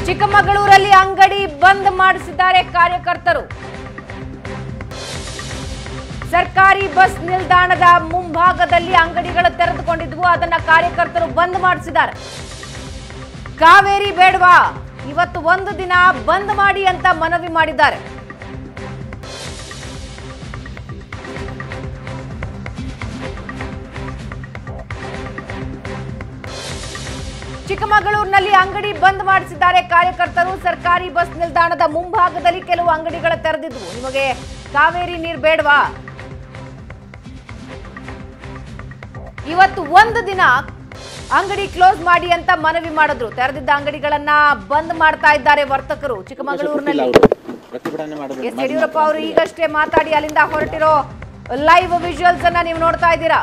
ಚಿಕ್ಕಮಗಳೂರಲ್ಲಿ ಅಂಗಡಿ ಬಂದ್ ಮಾಡಿಸಿದ್ದಾರೆ ಕಾರ್ಯಕರ್ತರು ಸರ್ಕಾರಿ ಬಸ್ ನಿಲ್ದಾಣದ ಮುಂಭಾಗದಲ್ಲಿ ಅಂಗಡಿಗಳು ತೆರೆದುಕೊಂಡಿದ್ವು ಅದನ್ನ ಕಾರ್ಯಕರ್ತರು ಬಂದ್ ಮಾಡಿಸಿದ್ದಾರೆ ಕಾವೇರಿ ಬೇಡವಾ ಇವತ್ತು ಒಂದು ದಿನ ಬಂದ್ ಮಾಡಿ ಅಂತ ಮನವಿ ಮಾಡಿದ್ದಾರೆ ಚಿಕ್ಕಮಗಳೂರಿನಲ್ಲಿ ಅಂಗಡಿ ಬಂದ್ ಮಾಡಿಸಿದ್ದಾರೆ ಕಾರ್ಯಕರ್ತರು ಸರ್ಕಾರಿ ಬಸ್ ನಿಲ್ದಾಣದ ಮುಂಭಾಗದಲ್ಲಿ ಕೆಲವು ಅಂಗಡಿಗಳ ತೆರೆದಿದ್ವು ನಿಮಗೆ ಕಾವೇರಿ ನೀರು ಬೇಡವಾ ಇವತ್ತು ಒಂದು ದಿನ ಅಂಗಡಿ ಕ್ಲೋಸ್ ಮಾಡಿ ಅಂತ ಮನವಿ ಮಾಡಿದ್ರು ತೆರೆದಿದ್ದ ಅಂಗಡಿಗಳನ್ನ ಬಂದ್ ಮಾಡ್ತಾ ಇದ್ದಾರೆ ವರ್ತಕರು ಚಿಕ್ಕಮಗಳೂರಿನಲ್ಲಿ ಪ್ರತಿಭಟನೆ ಮಾಡಬೇಕು ಎಸ್ ಯಡಿಯೂರಪ್ಪ ಅವರು ಈಗಷ್ಟೇ ಮಾತಾಡಿ ಅಲ್ಲಿಂದ ಹೊರಟಿರೋ ಲೈವ್ ವಿಜುವಲ್ಸ್ ಅನ್ನ ನೀವು ನೋಡ್ತಾ ಇದ್ದೀರಾ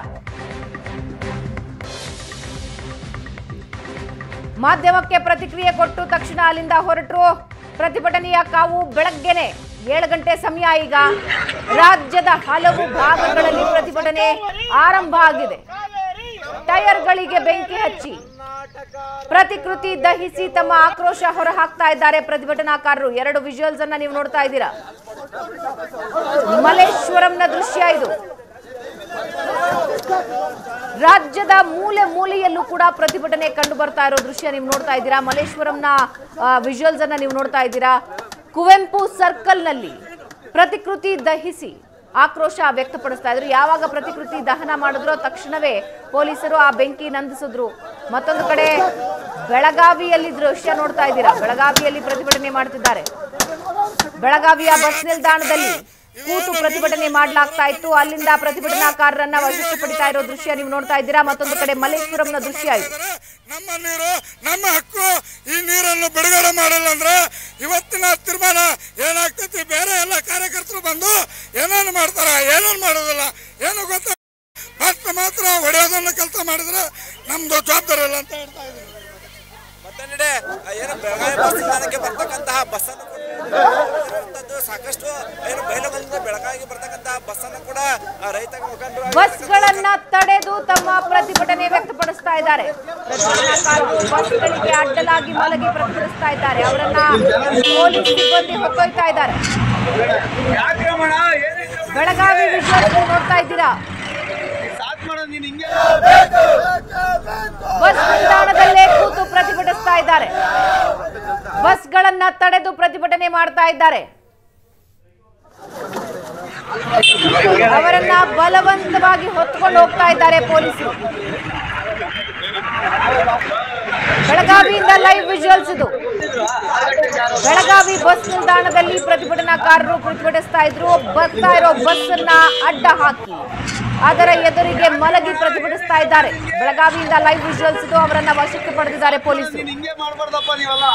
ಮಾಧ್ಯಮಕ್ಕೆ ಪ್ರತಿಕ್ರಿಯೆ ಕೊಟ್ಟು ತಕ್ಷಣ ಅಲ್ಲಿಂದ ಹೊರಟರು ಪ್ರತಿಭಟನೆಯ ಕಾವು ಬೆಳಗ್ಗೆನೆ ಏಳು ಗಂಟೆ ಸಮಯ ಈಗ ರಾಜ್ಯದ ಹಲವು ಭಾಗಗಳಲ್ಲಿ ಪ್ರತಿಭಟನೆ ಆರಂಭ ಆಗಿದೆ ಟೈರ್ಗಳಿಗೆ ಬೆಂಕಿ ಹಚ್ಚಿ ಪ್ರತಿಕೃತಿ ದಹಿಸಿ ತಮ್ಮ ಆಕ್ರೋಶ ಹೊರಹಾಕ್ತಾ ಇದ್ದಾರೆ ಪ್ರತಿಭಟನಾಕಾರರು ಎರಡು ವಿಜುವಲ್ಸ್ ಅನ್ನ ನೀವು ನೋಡ್ತಾ ಇದ್ದೀರಾ ಮಲೇಶ್ವರಂನ ದೃಶ್ಯ ಇದು ರಾಜ್ಯದ ಮೂಲೆ ಮೂಲೆಯಲ್ಲೂ ಕೂಡ ಪ್ರತಿಭಟನೆ ಕಂಡು ಬರ್ತಾ ಇರೋ ದೃಶ್ಯ ನೀವು ನೋಡ್ತಾ ಇದ್ದೀರಾ ಮಲೇಶ್ವರಂನ ವಿಜುವಲ್ಸ್ ಅನ್ನ ನೀವು ನೋಡ್ತಾ ಇದ್ದೀರಾ ಕುವೆಂಪು ಸರ್ಕಲ್ ನಲ್ಲಿ ಪ್ರತಿಕೃತಿ ದಹಿಸಿ ಆಕ್ರೋಶ ವ್ಯಕ್ತಪಡಿಸ್ತಾ ಇದ್ರು ಯಾವಾಗ ಪ್ರತಿಕೃತಿ ದಹನ ಮಾಡಿದ್ರೋ ತಕ್ಷಣವೇ ಪೊಲೀಸರು ಆ ಬೆಂಕಿ ನಂದಿಸಿದ್ರು ಮತ್ತೊಂದು ಕಡೆ ಬೆಳಗಾವಿಯಲ್ಲಿ ದೃಶ್ಯ ನೋಡ್ತಾ ಇದ್ದೀರಾ ಬೆಳಗಾವಿಯಲ್ಲಿ ಪ್ರತಿಭಟನೆ ಮಾಡ್ತಿದ್ದಾರೆ ಬೆಳಗಾವಿಯ ಬಸ್ ನಿಲ್ದಾಣದಲ್ಲಿ ಕೂತು ಪ್ರತಿಭಟನೆ ಮಾಡಲಾಗ್ತಾ ಇತ್ತು ಅಲ್ಲಿಂದ ಪ್ರತಿಭಟನಾಕಾರರನ್ನ ವಶಕ್ಕೆ ಪಡಿತಾ ಇರೋ ದೃಶ್ಯ ನೀವು ನೋಡ್ತಾ ಇದ್ದೀರಾ ಮತ್ತೊಂದು ಕಡೆ ಮಲ್ಲೇಶ್ವರಂನ ದೃಶ್ಯ ಇದು ನಮ್ಮ ನೀರು ನಮ್ಮ ಹಕ್ಕು ಈ ನೀರನ್ನು ಬಿಡುಗಡೆ ಮಾಡಲ್ಲ ಅಂದ್ರೆ ಇವತ್ತಿನ ತೀರ್ಮಾನ ಏನಾಗ್ತೈತಿ ಬೇರೆ ಎಲ್ಲ ಕಾರ್ಯಕರ್ತರು ಬಂದು ಏನೇನು ಮಾಡ್ತಾರ ಏನೇನು ಮಾಡೋದಿಲ್ಲ ಏನು ಗೊತ್ತ ಬಸ್ ಮಾತ್ರ ಹೊಡೆಯೋದನ್ನ ಕೆಲಸ ಮಾಡಿದ್ರೆ ನಮ್ದು ಜವಾಬ್ದಾರಿ ಇಲ್ಲ ಅಂತ ಹೇಳ್ತಾ ಇದ್ದೀನಿ ಮತ್ತೊಂದೆಡೆ ಏನು ಬೆಳಗಾವಿ ಬಸ್ ನಿಲ್ದಾಣಕ್ಕೆ ಬರ್ತಕ್ಕಂತಹ ಬಸ್ಸನ್ನು ಕೊಟ್ಟಿರುವಂತದ್ದು ಸಾಕಷ್ಟು ಏನು ಬಯಲುಗಳಿಂದ ಬೆಳಗಾವಿಗೆ ಬರ್ತಕ್ಕಂತಹ ಬಸ್ಸನ್ನು ಕೂಡ ಆ, ರೈತ ಮುಖಂಡರು ಬಸ್ಗಳನ್ನ ತಡೆದು ತಮ್ಮ ಪ್ರತಿಭಟನೆ ವ್ಯಕ್ತಪಡಿಸ್ತಾ ಇದ್ದಾರೆ ಪ್ರತಿಭಟನಾಕಾರರು ಬಸ್ಗಳಿಗೆ ಅಡ್ಡಲಾಗಿ ಮಲಗಿ ಪ್ರತಿಭಟಿಸ್ತಾ ಇದ್ದಾರೆ ಅವರನ್ನ ಪೊಲೀಸ್ ಸಿಬ್ಬಂದಿ ಹೊತ್ತೊಯ್ತಾ ಇದ್ದಾರೆ ಬೆಳಗಾವಿ ವಿಜುವಲ್ಸ್ ನೋಡ್ತಾ ಇದ್ದೀರಾ ಬಸ್ ನಿಲ್ದಾಣದಲ್ಲೇ ಕೂತು ಪ್ರತಿಭಟಿಸ್ತಾ ಇದ್ದಾರೆ ಬಸ್ಗಳನ್ನ ತಡೆದು ಪ್ರತಿಭಟನೆ ಮಾಡ್ತಾ ಇದ್ದಾರೆ ಅವರನ್ನ ಬಲವಂತವಾಗಿ ಹೊತ್ಕೊಂಡು ಹೋಗ್ತಾ ಇದ್ದಾರೆ ಪೊಲೀಸರು ಬೆಳಗಾವಿಯಿಂದ ಲೈವ್ ವಿಜುವಲ್ಸ್ ಇದು ಬೆಳಗಾವಿ ಬಸ್ ನಿಲ್ದಾಣದಲ್ಲಿ ಪ್ರತಿಭಟನಾಕಾರರು ಪ್ರತಿಭಟಿಸ್ತಾ ಇದ್ರು ಬರ್ತಾ ಇರೋ ಬಸ್ ಅನ್ನ ಅಡ್ಡ ಹಾಕಿ ಅದರ ಎದುರಿಗೆ ಮಲಗಿ ಪ್ರತಿಭಟಿಸ್ತಾ ಇದ್ದಾರೆ ಬೆಳಗಾವಿಯಿಂದ ಲೈವ್ ವಿಜುವಲ್ಸ್ ಇದು ಅವರನ್ನ ವಶಕ್ಕೆ ಪಡೆದಿದ್ದಾರೆ ಪೊಲೀಸರು ಹಿಂಗೆ ಮಾಡಬಾರ್ದಪ್ಪ ನೀವೆಲ್ಲ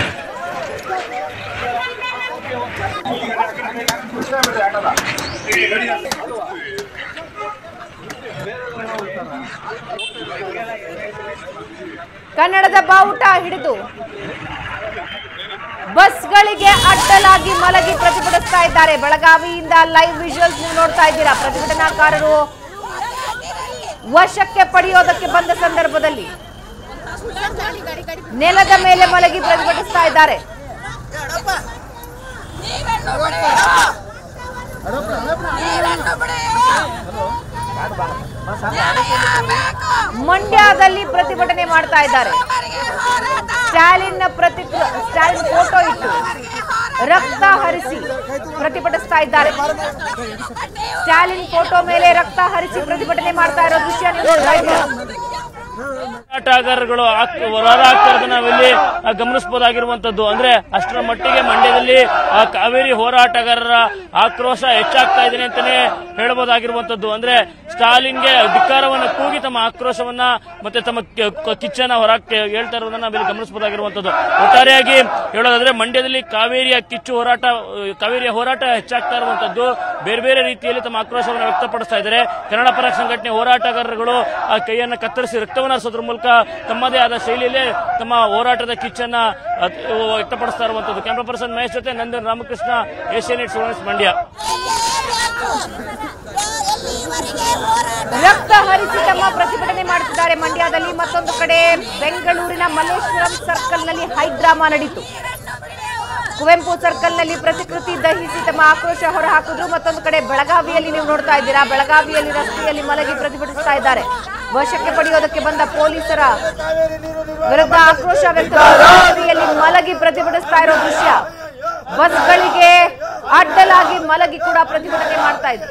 ಕನ್ನಡದ ಬಾವುಟ ಹಿಡಿದು ಬಸ್ಗಳಿಗೆ ಅಡ್ಡಲಾಗಿ ಮಲಗಿ ಪ್ರತಿಭಟಿಸ್ತಾ ಇದ್ದಾರೆ ಬೆಳಗಾವಿಯಿಂದ ಲೈವ್ ವಿಜುವಲ್ಸ್ ನೀವು ನೋಡ್ತಾ ಇದ್ದೀರಾ ಪ್ರತಿಭಟನಾಕಾರರು ವಶಕ್ಕೆ ಪಡೆಯೋದಕ್ಕೆ ಬಂದ ಸಂದರ್ಭದಲ್ಲಿ ನೆಲದ ಮೇಲೆ ಮಲಗಿ ಪ್ರತಿಭಟಿಸ್ತಾ ಇದ್ದಾರೆ ಮಂಡ್ಯದಲ್ಲಿ ಪ್ರತಿಭಟನೆ ಮಾಡ್ತಾ ಇದ್ದಾರೆ ಸ್ಟಾಲಿನ್ ಪ್ರತಿ ಸ್ಟಾಲಿನ್ ಫೋಟೋ ಇಟ್ಟು ರಕ್ತ ಹರಿಸಿ ಪ್ರತಿಭಟಿಸ್ತಾ ಇದ್ದಾರೆ ಸ್ಟಾಲಿನ್ ಫೋಟೋ ಮೇಲೆ ರಕ್ತ ಹರಿಸಿ ಪ್ರತಿಭಟನೆ ಮಾಡ್ತಾ ಇರೋ ದೃಶ್ಯ ನೀವು ನೋಡ್ತಾ ಇದ್ದೀರಾ ಹೋರಾಟಗಾರಗಳು ಆಕ್- ಹೋರಾಟ ಆಗ್ತಿರೋದನ್ನ ನಾವಿಲ್ಲಿ ಆ, ಗಮನಿಸಬಹುದಾಗಿರುವಂತದ್ದು ಅಂದ್ರೆ ಅಷ್ಟರ ಮಟ್ಟಿಗೆ ಮಂಡ್ಯದಲ್ಲಿ ಆ ಕಾವೇರಿ ಹೋರಾಟಗಾರರ ಆಕ್ರೋಶ ಹೆಚ್ಚಾಗ್ತಾ ಇದೆ ಅಂತಾನೆ ಹೇಳಬಹುದಾಗಿರುವಂತದ್ದು ಅಂದ್ರೆ ಸ್ಟಾಲಿನ್ಗೆ ಧಿಕ್ಕಾರವನ್ನ ಕೂಗಿ ತಮ್ಮ ಆಕ್ರೋಶವನ್ನ ಮತ್ತೆ ತಮ್ಮ ಕ- ಕ- ಕಿಚ್ಚನ್ನ ಹೊರಕ್ಕೆ ಹೇಳ್ತಾ ಇರೋದನ್ನ ನಾವಿಲ್ಲಿ ಗಮನಿಸಬಹುದಾಗಿರುವಂತದ್ದು ಒಟ್ಟಾರೆಯಾಗಿ ಹೇಳೋದಾದ್ರೆ ಮಂಡ್ಯದಲ್ಲಿ ಕಾವೇರಿಯ ಕಿಚ್ಚು ಹೋರಾಟ ಆ, ಕಾವೇರಿಯ ಹೋರಾಟ ಹೆಚ್ಚಾಗ್ತಾ ಇರುವಂತದ್ದು ಬೇರೆ ಬೇರೆ ರೀತಿಯಲ್ಲಿ ತಮ್ಮ ಆಕ್ರೋಶವನ್ನು ವ್ಯಕ್ತಪಡಿಸ್ತಾ ಇದ್ದಾರೆ ಕನ್ನಡ ಪರ ಸಂಘಟನೆ ಹೋರಾಟಗಾರರುಗಳು ಆ ಕೈಯನ್ನ ಕತ್ತರಿಸಿ ರಕ್ತವನ್ನು ಹರಿಸೋದ್ರ ಮೂಲಕ ತಮ್ಮದೇ ಆದ ಶೈಲಿಯಲ್ಲೇ ತಮ್ಮ ಹೋರಾಟದ ಕಿಚ್ಚನ್ನ ಆ, ವ್ಯಕ್ತಪಡಿಸ್ತಾ ಇರುವಂತದ್ದು ಕ್ಯಾಮ್ರಾ ಪರ್ಸನ್ ಮಹೇಶ್ ಜೊತೆ ನಂದನ್ ರಾಮಕೃಷ್ಣ ಏಷ್ಯನ್ ಏಟ್ ಸುವರ್ಣ ಮಂಡ್ಯ ರಕ್ತ ಹರಿಸಿ ತಮ್ಮ ಪ್ರತಿಭಟನೆ ಮಾಡುತ್ತಿದ್ದಾರೆ ಮಂಡ್ಯದಲ್ಲಿ ಮತ್ತೊಂದು ಕಡೆ ಬೆಂಗಳೂರಿನ ಮಲ್ಲೇಶ್ವರಂ ಸರ್ಕಲ್ನಲ್ಲಿ ಹೈಡ್ರಾಮಾ ನಡೀತು ಕುವೆಂಪು ಸರ್ಕಲ್ನಲ್ಲಿ ಪ್ರತಿಕೃತಿ ದಹಿಸಿ ತಮ್ಮ ಆಕ್ರೋಶ ಹೊರಹಾಕಿದ್ರು ಮತ್ತೊಂದು ಕಡೆ ಬೆಳಗಾವಿಯಲ್ಲಿ ನೀವು ನೋಡ್ತಾ ಇದ್ದೀರಾ ಬೆಳಗಾವಿಯಲ್ಲಿ ರಸ್ತೆಯಲ್ಲಿ ಮಲಗಿ ಪ್ರತಿಭಟಿಸ್ತಾ ಇದ್ದಾರೆ ವಶಕ್ಕೆ ಪಡೆಯೋದಕ್ಕೆ ಬಂದ ಪೊಲೀಸರ ವಿರುದ್ಧ ಆಕ್ರೋಶ ವ್ಯಕ್ತಪಡಿಸಿ ಮಲಗಿ ಪ್ರತಿಭಟಿಸ್ತಾ ಇರೋ ದೃಶ್ಯ ಬಸ್ಗಳಿಗೆ ಅಡ್ಡಲಾಗಿ ಮಲಗಿ ಕೂಡ ಪ್ರತಿಭಟನೆ ಮಾಡ್ತಾ ಇದ್ರು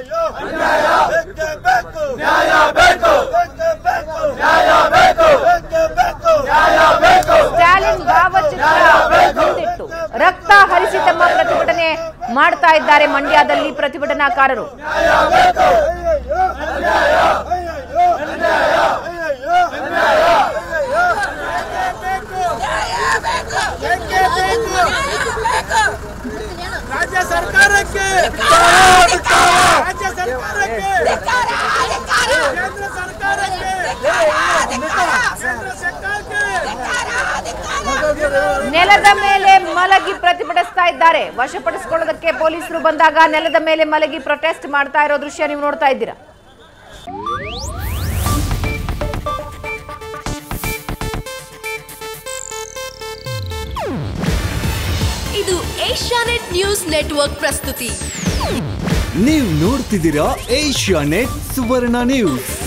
ಸ್ಟಾಲಿನ್ ಭಾವಚಿತ್ರ ಮುಂದಿಟ್ಟು ರಕ್ತ ಹರಿಸಿ ತಮ್ಮ ಪ್ರತಿಭಟನೆ ಮಾಡ್ತಾ ಇದ್ದಾರೆ ಮಂಡ್ಯದಲ್ಲಿ ಪ್ರತಿಭಟನಾಕಾರರು ರಾಜ್ಯ ಸರ್ಕಾರಕ್ಕೆ ರಾಜ್ಯ ಸರ್ಕಾರಕ್ಕೆ ಕೇಂದ್ರ ಸರ್ಕಾರಕ್ಕೆ ಕೇಂದ್ರ ಸರ್ಕಾರಕ್ಕೆ ನೆಲದ ಮೇಲೆ ಮಲಗಿ ಪ್ರತಿಭಟಿಸ್ತಾ ಇದ್ದಾರೆ ವಶಪಡಿಸಿಕೊಳ್ಳೋದಕ್ಕೆ ಪೊಲೀಸರು ಬಂದಾಗ ನೆಲದ ಮೇಲೆ ಮಲಗಿ ಪ್ರೊಟೆಸ್ಟ್ ಮಾಡ್ತಾ ಇರೋ ದೃಶ್ಯ ನೀವು ನೋಡ್ತಾ ಇದ್ದೀರಾ ಇದು ಏಷ್ಯಾನೆಟ್ ನ್ಯೂಸ್ ನೆಟ್ವರ್ಕ್ ಪ್ರಸ್ತುತಿ ನೀವು ನೋಡ್ತಿದ್ದೀರಾ ಏಷ್ಯಾ ನೆಟ್ ಸುವರ್ಣ ನ್ಯೂಸ್